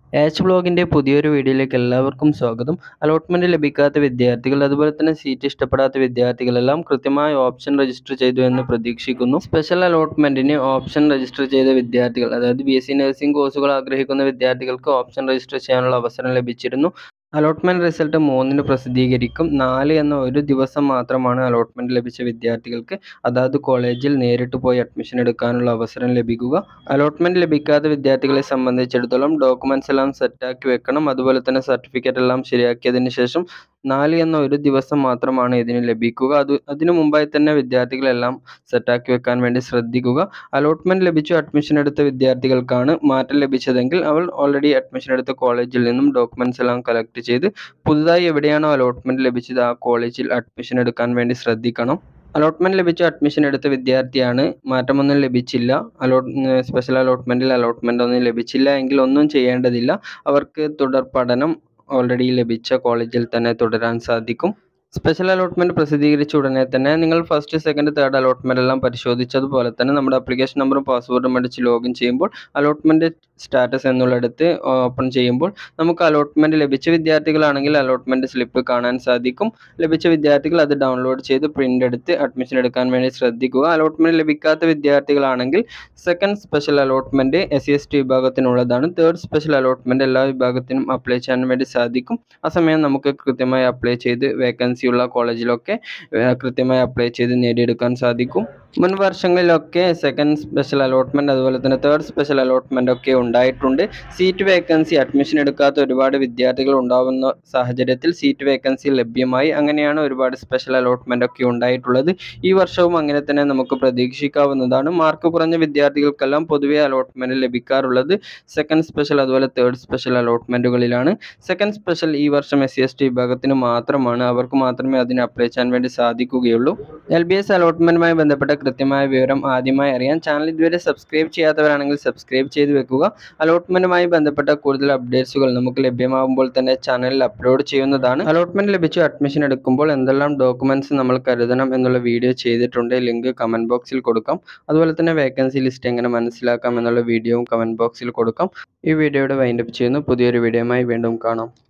H ബ്ലോഗിൻ്റെ പുതിയൊരു വീഡിയോയിലേക്ക് എല്ലാവർക്കും സ്വാഗതം അലോട്ട്മെൻറ്റ് ലഭിക്കാത്ത വിദ്യാർത്ഥികൾ അതുപോലെ തന്നെ സീറ്റ് ഇഷ്ടപ്പെടാത്ത വിദ്യാർത്ഥികളെല്ലാം കൃത്യമായ ഓപ്ഷൻ രജിസ്റ്റർ ചെയ്തു എന്ന് പ്രതീക്ഷിക്കുന്നു സ്പെഷ്യൽ അലോട്ട്മെൻറ്റിന് ഓപ്ഷൻ രജിസ്റ്റർ ചെയ്ത വിദ്യാർത്ഥികൾ അതായത് ബി എസ് സി നഴ്സിംഗ് കോഴ്സുകൾ ആഗ്രഹിക്കുന്ന വിദ്യാർത്ഥികൾക്ക് ഓപ്ഷൻ രജിസ്റ്റർ ചെയ്യാനുള്ള അവസരം ലഭിച്ചിരുന്നു അലോട്ട്മെൻറ്റ് റിസൾട്ട് മൂന്നിന് പ്രസിദ്ധീകരിക്കും നാല് എന്ന ഒരു ദിവസം മാത്രമാണ് അലോട്ട്മെൻറ്റ് ലഭിച്ച വിദ്യാർത്ഥികൾക്ക് അതാത് കോളേജിൽ നേരിട്ട് പോയി അഡ്മിഷൻ എടുക്കാനുള്ള അവസരം ലഭിക്കുക അലോട്ട്മെൻറ്റ് ലഭിക്കാത്ത വിദ്യാർത്ഥികളെ സംബന്ധിച്ചിടത്തോളം ഡോക്യുമെൻറ്റ്സ് എല്ലാം സെറ്റാക്കി വെക്കണം അതുപോലെ തന്നെ സർട്ടിഫിക്കറ്റ് എല്ലാം ശരിയാക്കിയതിന് ശേഷം നാല് എന്ന ഒരു ദിവസം മാത്രമാണ് ഇതിന് ലഭിക്കുക അത് അതിനു മുമ്പായി തന്നെ വിദ്യാർത്ഥികളെല്ലാം സെറ്റാക്കി വെക്കാൻ വേണ്ടി ശ്രദ്ധിക്കുക അലോട്ട്മെൻറ്റ് ലഭിച്ചു അഡ്മിഷൻ എടുത്ത വിദ്യാർത്ഥികൾക്കാണ് മാറ്റം ലഭിച്ചതെങ്കിൽ അവർ ഓൾറെഡി അഡ്മിഷൻ എടുത്ത കോളേജിൽ നിന്നും ഡോക്യുമെൻറ്റ്സ് എല്ലാം കളക്ട് ചെയ്ത് പുതുതായി എവിടെയാണോ അലോട്ട്മെൻറ്റ് ലഭിച്ചത് ആ കോളേജിൽ അഡ്മിഷൻ എടുക്കാൻ വേണ്ടി ശ്രദ്ധിക്കണം അലോട്ട്മെൻറ്റ് ലഭിച്ച അഡ്മിഷൻ എടുത്ത വിദ്യാർത്ഥിയാണ് മാറ്റമൊന്നും ലഭിച്ചില്ല അലോട്ട് സ്പെഷ്യൽ അലോട്ട്മെൻറ്റിൽ അലോട്ട്മെൻ്റ് ഒന്നും ലഭിച്ചില്ല എങ്കിൽ ഒന്നും ചെയ്യേണ്ടതില്ല അവർക്ക് തുടർ പഠനം ഓൾറെഡി ലഭിച്ച കോളേജിൽ തന്നെ തുടരാൻ സാധിക്കും സ്പെഷ്യൽ അലോട്ട്മെൻറ്റ് പ്രസിദ്ധീകരിച്ച ഉടനെ തന്നെ നിങ്ങൾ ഫസ്റ്റ് സെക്കൻഡ് തേർഡ് അലോട്ട്മെൻ്റ് എല്ലാം പരിശോധിച്ചതുപോലെ തന്നെ നമ്മുടെ അപ്ലിക്കേഷൻ നമ്പറും പാസ്വേഡും അടിച്ച് ലോഗിൻ ചെയ്യുമ്പോൾ അലോട്ട്മെൻറ്റ് സ്റ്റാറ്റസ് എന്നുള്ളിടത്ത് ഓപ്പൺ ചെയ്യുമ്പോൾ നമുക്ക് അലോട്ട്മെൻറ്റ് ലഭിച്ച വിദ്യാർത്ഥികളാണെങ്കിൽ അലോട്ട്മെൻറ്റ് സ്ലിപ്പ് കാണാൻ സാധിക്കും ലഭിച്ച വിദ്യാർത്ഥികൾ അത് ഡൗൺലോഡ് ചെയ്ത് പ്രിൻ്റ് എടുത്ത് അഡ്മിഷൻ എടുക്കാൻ വേണ്ടി ശ്രദ്ധിക്കുക അലോട്ട്മെൻറ്റ് ലഭിക്കാത്ത വിദ്യാർത്ഥികളാണെങ്കിൽ second special allotment S C S T വിഭാഗത്തിനുള്ളതാണ് തേർഡ് സ്പെഷ്യൽ അലോട്ട്മെൻറ്റ് എല്ലാ വിഭാഗത്തിനും അപ്ലൈ ചെയ്യാൻ വേണ്ടി സാധിക്കും ആ സമയം നമുക്ക് കൃത്യമായി അപ്ലൈ ചെയ്ത് വേക്കൻസി ഉള്ള കോളേജിലൊക്കെ കൃത്യമായി അപ്ലൈ ചെയ്ത് നേടിയെടുക്കാൻ സാധിക്കും മുൻ വർഷങ്ങളിലൊക്കെ സെക്കൻഡ് സ്പെഷ്യൽ അലോട്ട്മെൻറ്റ് അതുപോലെ തന്നെ തേർഡ് സ്പെഷ്യൽ അലോട്ട്മെൻ്റ് ഒക്കെ ഉണ്ടായിട്ടുണ്ട് സീറ്റ് വേക്കൻസി അഡ്മിഷൻ എടുക്കാത്ത ഒരുപാട് വിദ്യാർത്ഥികൾ ഉണ്ടാവുന്ന സാഹചര്യത്തിൽ സീറ്റ് വേക്കൻസി ലഭ്യമായി അങ്ങനെയാണ് ഒരുപാട് സ്പെഷ്യൽ അലോട്ട്മെൻ്റ് ഒക്കെ ഉണ്ടായിട്ടുള്ളത് ഈ വർഷവും അങ്ങനെ തന്നെ നമുക്ക് പ്രതീക്ഷിക്കാവുന്നതാണ് മാർക്ക് കുറഞ്ഞ വിദ്യാർത്ഥികൾക്കെല്ലാം പൊതുവെ അലോട്ട്മെൻറ്റ് ലഭിക്കാറുള്ളത് സെക്കൻഡ് സ്പെഷ്യൽ അതുപോലെ തേർഡ് സ്പെഷ്യൽ അലോട്ട്മെൻറ്റുകളിലാണ് സെക്കൻഡ് സ്പെഷ്യൽ ഈ വർഷം എസ് സി എസ് ടി വിഭാഗത്തിന് മാത്രമാണ് അവർക്ക് മാത്രമേ അതിന് അപ്ലൈ ചെയ്യാൻ വേണ്ടി സാധിക്കുകയുള്ളൂ എൽ ബി എസ് അലോട്ട്മെൻറ്റുമായി ബന്ധപ്പെട്ട കൃത്യമായ വിവരം ആദ്യമായി അറിയാൻ ചാനൽ ഇതുവരെ സബ്സ്ക്രൈബ് ചെയ്യാത്തവരാണെങ്കിൽ സബ്സ്ക്രൈബ് ചെയ്ത് വെക്കുക അലോട്ട്മെൻറ്റുമായി ബന്ധപ്പെട്ട കൂടുതൽ അപ്ഡേറ്റ്സുകൾ നമുക്ക് ലഭ്യമാകുമ്പോൾ തന്നെ ചാനലിൽ അപ്ലോഡ് ചെയ്യുന്നതാണ് അലോട്ട്മെൻറ്റ് ലഭിച്ചു അഡ്മിഷൻ എടുക്കുമ്പോൾ എന്തെല്ലാം ഡോക്യുമെൻറ്റ്സ് നമ്മൾ കരുതണം എന്നുള്ള വീഡിയോ ചെയ്തിട്ടുണ്ട് ലിങ്ക് കമൻറ്റ് ബോക്സിൽ കൊടുക്കാം അതുപോലെ തന്നെ വേക്കൻസി ലിസ്റ്റ് എങ്ങനെ മനസ്സിലാക്കാം എന്നുള്ള വീഡിയോയും കമൻറ്റ് ബോക്സിൽ കൊടുക്കാം ഈ വീഡിയോയുടെ വൈൻഡപ്പ് ചെയ്യുന്നു പുതിയൊരു വീഡിയോയുമായി വീണ്ടും കാണാം